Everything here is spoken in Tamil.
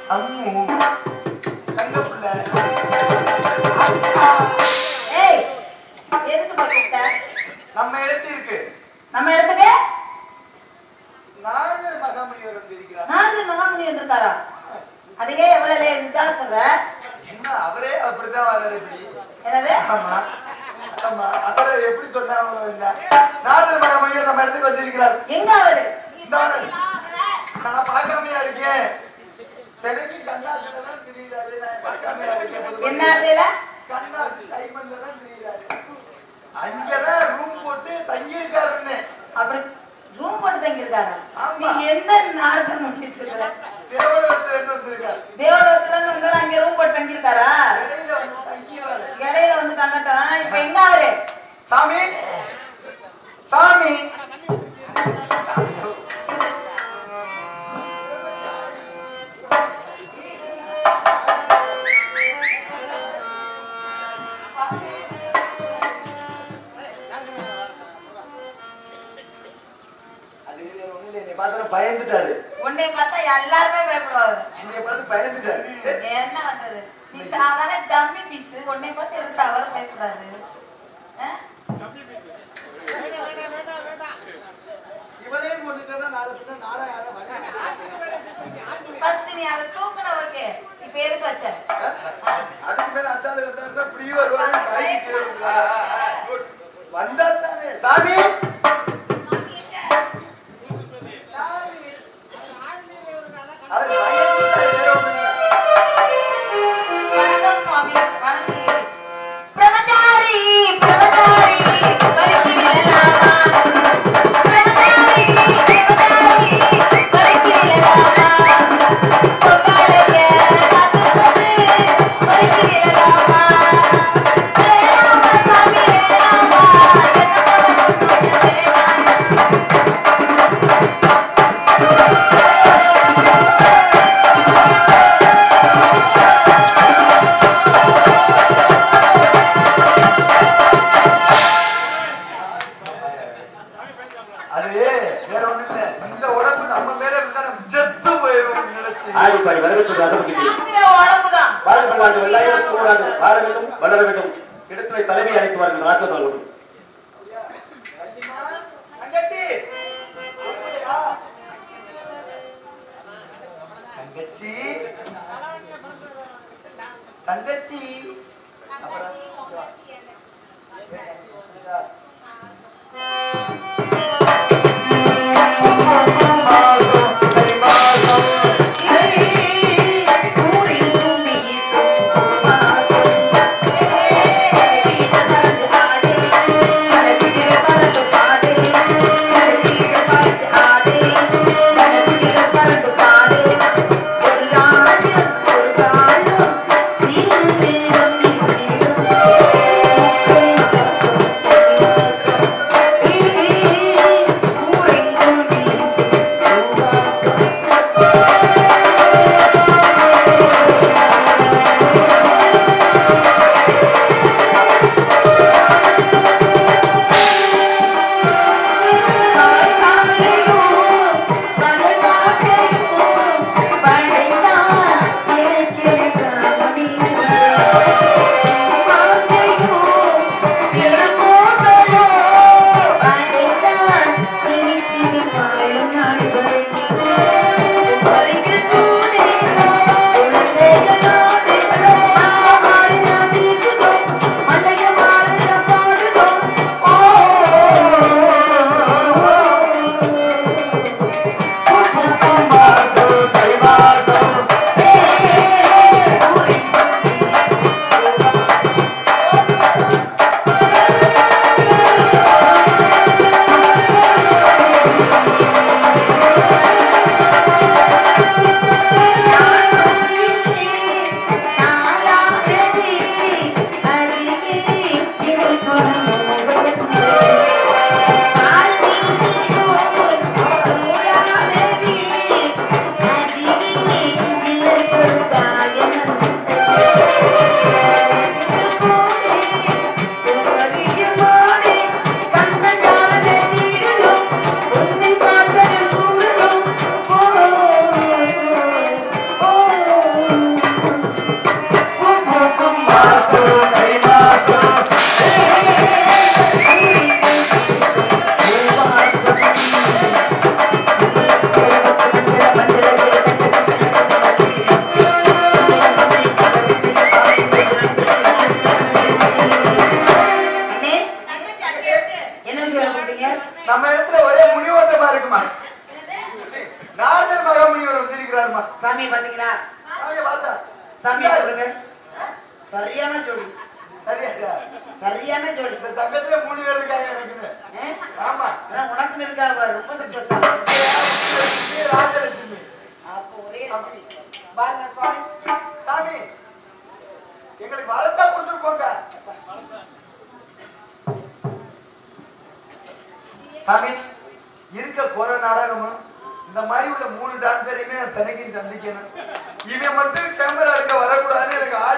அம்மு தங்க பிள்ளை ஏய் எதுக்கு கூப்பிட்ட நம்ம இடத்து இருக்கு நம்ம இடத்துக்கு நாரதர் மகாமுனிவர் வந்திருக்கிறார் நாரதர் மகாமுனி வந்திருக்காரா அதையே எவ்வளவு இதா சொல்ற என்ன அவரே அப்படித்தான் வர்றாரு இப்படி எனவே ஆமா ஆமா அவரை எப்படி சொன்னாங்க நாரதர் மகாமுனிவர் நம்ம இடத்துக்கு வந்திருக்கிறார் எங்க அவரு நாரதர் நான் பார்க்காமையா இருக்கேன் எனக்கு கண்ணாசில தான் தெரியுறாரு நான் பார்க்காமையா இருக்கேன் என்ன செய்யல கண்ணாசி டைமண்ட்ல தான் தெரியுறாரு அங்கதான் ரூம் போட்டு தங்கி இருக்காருன்னு அப்படி ரூம் போட்டு தங்கி இருக்காரா நீ ஆமா. எந்த நாரதர் முடிச்சிட்டு சொல்ற தேவலோகத்துல இருந்து வந்திருக்காரு தேவலோகத்துல இருந்து வந்தவர் அங்க ரூம் போட்டு தங்கி இருக்காரா இடையில வந்து தங்கிடுவாரு இடையில வந்து தங்கட்டும் இப்ப எங்க அவரு சாமி சாமி சாமி. அது வேற ஒண்ணும் இல்ல, என்னை பார்த்தா பயந்துட்டாரு உன்னை பார்த்தா எல்லாருமே பயப்படுவாங்க என்னை பார்த்து பயந்துட்டாரு ம், என்ன பண்றது நீ சாதாரண டம்மி பீஸ் உன்னை பார்த்து எதுக்கு அவர் பயப்படாது இவளையும் கொண்டுட்டா நாலு பின்ன நாடா யாரும் ஃபர்ஸ்ட் நீ அதை தூக்குன ஓகே இப்ப எதுக்கு வச்ச அதுக்கு மேல அந்த ஆளு வந்தாருன்னா இப்படி வருவாரு பயந்துட்டே வருவாரு. வந்தா தானே சாமி சாமி அவர் பயந்துட்டாரு, வேற ஒண்ணும் இல்ல. வணக்கம் சுவாமி வணக்கம் பிரம்மச்சாரி பிரம்மச்சாரி வருகிறேனாமா பிரம்மச்சாரி பிரம்மச்சாரி வருகிறேனாமா பொங்காலைக்கு காத்துவது வருகிறேனாமா வேணாமா சாமி வேணாமா வேணாமா அது வேற ஒண்ணும் இல்ல இந்த உடம்பு நம்ம மேல இருந்தா நம்ம செத்து போயிரும் நினைச்சு ஆடி பாடி வரவேற்று அகமகிழ்ச்சி இருக்கிற உடம்புதான் வாழ்க்கை வாழ்க்கை வெள்ளாயிரம் கூறாண்டு வாழ வேண்டும் வளர வேண்டும் இடத்துல தலைமை அழைத்து வாருங்கள் ராசதோல் தங்கச்சி அப்படியா? தங்கச்சி தங்கச்சி அப்புறம் பாடு சாமி பாத்தீங்களா சாமியை பார்த்தா சாமி சொல்லுங்க சரியான ஜோடி சரியா சார் சரியான ஜோடி இந்த சங்கத்துல மூணு பேர் இருக்காங்க எனக்கு ஆ? ஆமா ஆனா உனக்கு இருக்கா பாரு, ரொம்ப சந்தோஷம் லட்சுமி, ராஜலட்சுமி அப்போ ஒரே லட்சுமி பாருங்க சுவாமி சாமி எங்களுக்கு வரத்தா கொடுத்துருக்கோங்க சாமி இருக்க போற நாடகமும் இந்த மாதிரி உள்ள மூணு டான்ஸரையுமே நான் தனக்கு சந்திக்கணும் இவன் மட்டும் கேமரா எடுக்க வரக்கூடாதுன்னு எனக்கு